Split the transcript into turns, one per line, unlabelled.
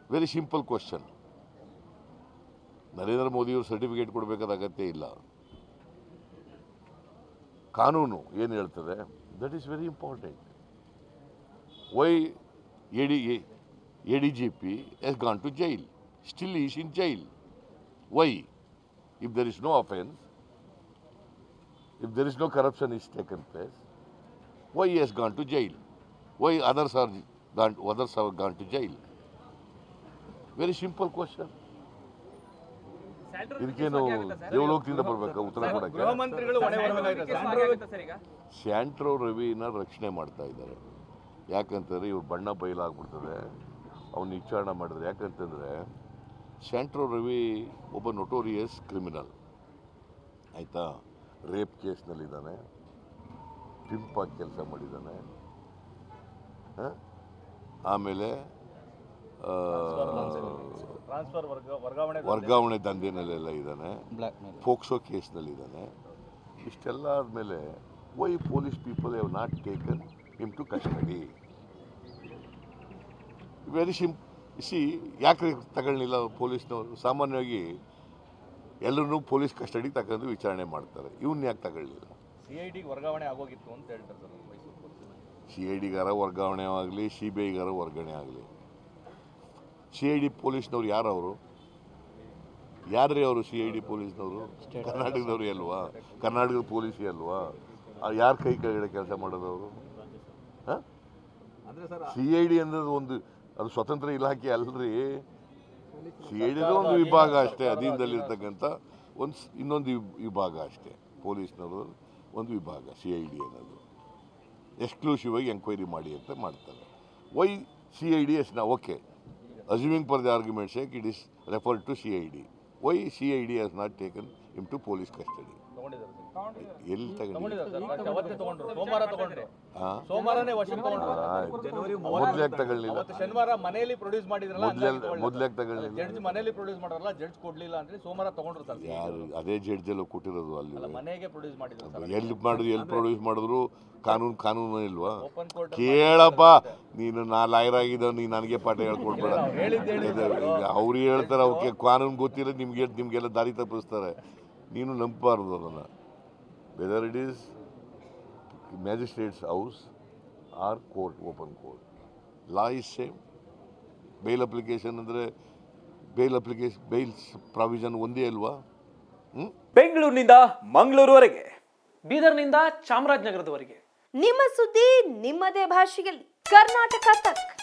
Very simple question Narendra ಮೋದಿಯವರು certificate ಕೊಡಬೇಕಾದ ಅಗತ್ಯ ಇಲ್ಲ ಕಾನೂನು ಏನು ಹೇಳ್ತದೆ that is very important why A D A D G P S gone to jail still is in jail why if there is no offence if there is no corruption is taken place, why he has gone to jail? Why others are gone, others have gone to jail? Very simple question. ಇದಕ್ಕೇನು ದೇವಲೋಕದಿಂದ ಬರ್ಬೇಕಾ ಉತ್ತರ
ಗೃಹ
ಕೊಡಕ್ಕೆ
ಮಂತ್ರಿಗಳು ಹೊಣೆ ಹೊರಬೇಕಾಗಿದೆ
sir ಈಗ
Santro ರವಿನ ರಕ್ಷಣೆ ಮಾಡ್ತಾ ಇದ್ದಾರೆ ಯಾಕಂತಂದ್ರೆ ಇವ್ರ ಬಣ್ಣ ಬಯಲಾಗ್ಬಿಡ್ತದೆ ಅವ್ನ ವಿಚಾರಣೆ ಮಾಡಿದ್ರೆ ಯಾಕಂತಂದ್ರೆ ಸ್ಯಾಂಟ್ರೋ ರವಿ ಒಬ್ಬ ನೊಟೋರಿಯಸ್ ಕ್ರಿಮಿನಲ್ ಆಯಿತಾ ರೇಪ್ ಕೇಸ್ನಲ್ಲಿದ್ದಾನೆ ಪಿಂಪಾಗಿ ಕೆಲಸ ಮಾಡಿದ್ದಾನೆ ಹ? ಆಮೇಲೆ ಆ,
ಟ್ರಾನ್ಸ್ಫರ್ ವರ್ಗ ವರ್ಗಾವಣೆ
ವರ್ಗಾವಣೆ ದಂಧೆನಲ್ಲೆಲ್ಲ ಇದ್ದಾನೆ
ಬ್ಲ್ಯಾಕ್ ಮೇಲ್
ಫೋಕ್ಸೋ ಕೇಸ್ನಲ್ಲಿದ್ದಾನೆ ಇಷ್ಟೆಲ್ಲ ಆದಮೇಲೆ why police people have not taken him to custody very ಸಿಂ ಸಿ ಯಾಕೆ ತಗೊಳ್ಳಿಲ್ಲ ಪೊಲೀಸ್ನವರು ಸಾಮಾನ್ಯವಾಗಿ ಎಲ್ಲರೂ ಪೊಲೀಸ್ ಕಸ್ಟಡಿ ತಗೊಂಡು ವಿಚಾರಣೆ ಮಾಡ್ತಾರೆ ಇವನ್ನ ಯಾಕೆ ತಗೊಳ್ಳಿಲ್ಲ
ಸಿ ಐ ಡಿಗೆ ವರ್ಗಾವಣೆ ಆಗೋಗಿತ್ತು ಅಂತ ಹೇಳ್ತಾರೆ sir Mysuru police
C I ಡಿಗಾರ ವರ್ಗಾವಣೆ ಆಗಲಿ ಸಿ ಬಿ ಐಗಾರ ವರ್ಗಾವಣೆ ಆಗಲಿ ಸಿ ಐ ಡಿ ಪೊಲೀಸ್ನವ್ರು ಯಾರು ಅವರು ಯಾರ್ರೀ ಅವರು ಸಿ ಐ ಡಿ ಪೊಲೀಸ್ನವರು ಕರ್ನಾಟಕದವ್ರು ಅಲ್ವಾ ಕರ್ನಾಟಕದ ಪೊಲೀಸಿ ಅಲ್ವಾ ಯಾರ ಕೈ ಕೆಳಗಡೆ ಕೆಲಸ ಮಾಡೋದು ಅವರು
ಅಂದ್ರೆ ಸರ್
ಸಿ ಐ ಡಿ ಅನ್ನೋದು ಒಂದು ಅದು ಸ್ವತಂತ್ರ ಇಲಾಖೆ ಅಲ್ರಿ ಸಿ ಐ ಡಿದು ಒಂದು ವಿಭಾಗ ಅಷ್ಟೇ ಅಧೀನದಲ್ಲಿರ್ತಕ್ಕಂಥ ಒಂದು ಸ್- ಇನ್ನೊಂದು ವಿಭ್- ವಿಭಾಗ ಅಷ್ಟೇ ಪೊಲೀಸ್ನವರು ಒಂದು ವಿಭಾಗ ಸಿ ಐ ಡಿ ಅನ್ನೋದು ಎಕ್ಸ್ಕ್ಲೂಸಿವ್ ಆಗಿ ಎಂಕ್ವೈರಿ ಮಾಡಿ ಅಂತ ಮಾಡ್ತಾರೆ why C I D S ನಾ okay assuming for the argument sake it is refer to C I D why C I D has not taken him to police custody
ತಗೊಂಡಿದ್ದಾರೆ sir
ಎಲ್ಲಿ ತಗೊಂಡಿಲ್ಲ
ತಗೊಂಡಿದ್ದಾರೆ sir ಮತ್ತೆ ಅವತ್ತೇ ತಗೊಂಡ್ರು ಸೋಮವಾರ ತಗೊಂಡ್ರು
ಹಾಂ
ಸೋಮವಾರನೇ ವಶಕ್ಕೆ ತಗೊಂಡ್ರು
ಮೊದಲು ಯಾಕೆ ತಗೊಳ್ಳಿಲ್ಲ
ಅವತ್ತು ಶನಿವಾರ ಮನೆಯಲ್ಲಿ ಪ್ರೊಡ್ಯೂಸ್ ಮಾಡಿದ್ರಲ್ಲ
ಮೊದಲೇ ಮೊದಲು ಯಾಕೆ ತಗೊಳ್ಳಿಲ್ಲ
ಜಡ್ಜ್ ಮನೆಯಲ್ಲಿ ಪ್ರೊಡ್ಯೂಸ್ ಮಾಡೋರಲ್ಲ ಜಡ್ಜ್ ಕೊಡ್ಲಿಲ್ಲ ಅಂತ ಸೋಮವಾರ ತಗೊಂಡ್ರು ಸರ್
ಯಾರು ಅದೇ ಜಡ್ಜೆಲ್ಲ ಕೊಟ್ಟಿರೋದು ಅಲ್ಲಿ
ಅಲ್ಲ ಮನೆಗೆ ಪ್ರೊಡ್ಯೂಸ್ ಮಾಡಿದ್ರು ಸರ್
ಎಲ್ಲಿ ಮಾಡಿದ್ರು ಎಲ್ಲಿ ಪ್ರೊಡ್ಯೂಸ್ ಮಾಡಿದ್ರು ಕಾನೂನು ಕಾನೂನು ಇಲ್ವಾ
ಓಪನ್ ಕೋರ್ಟ್
ಕೇಳಪ್ಪ ನೀನು ನಾ ಲಾಯರ್ ಆಗಿದ್ದ ನೀನು ನನಗೆ ಪಾಠ ಹೇಳ್ಕೊಡ್ಬೇಡ ಅವ್ರು ಹೇಳ್ತಾರೆ ಅವಕ್ಕೆ ಕಾನೂನು ಗೊತ್ತಿಲ್ಲ ನಿಮ್ಗೆ ನಿಮಗೆಲ್ಲ ದಾರಿ ತಪ್ಪಿಸ್ತಾರೆ ನೀನು ನಂಬಬಾರ್ದು ಅದನ್ನು whether it is magistrate's house or court open court law is same bail application ಅಂದರೆ ಬೇಲ್ ಅಪ್ಲಿಕೇಶನ್ ಬೇಲ್ಸ್ ಪ್ರಾವಿಷನ್ ಒಂದೇ ಅಲ್ವಾ ಹ್ಞೂ
ಬೆಂಗಳೂರಿನಿಂದ ಮಂಗಳೂರುವರೆಗೆ ಬೀದರ್ನಿಂದ ಚಾಮರಾಜನಗರದವರೆಗೆ
ನಿಮ್ಮ ಸುದ್ದಿ ನಿಮ್ಮದೇ ಭಾಷೆಯಲ್ಲಿ ಕರ್ನಾಟಕ ತಕ್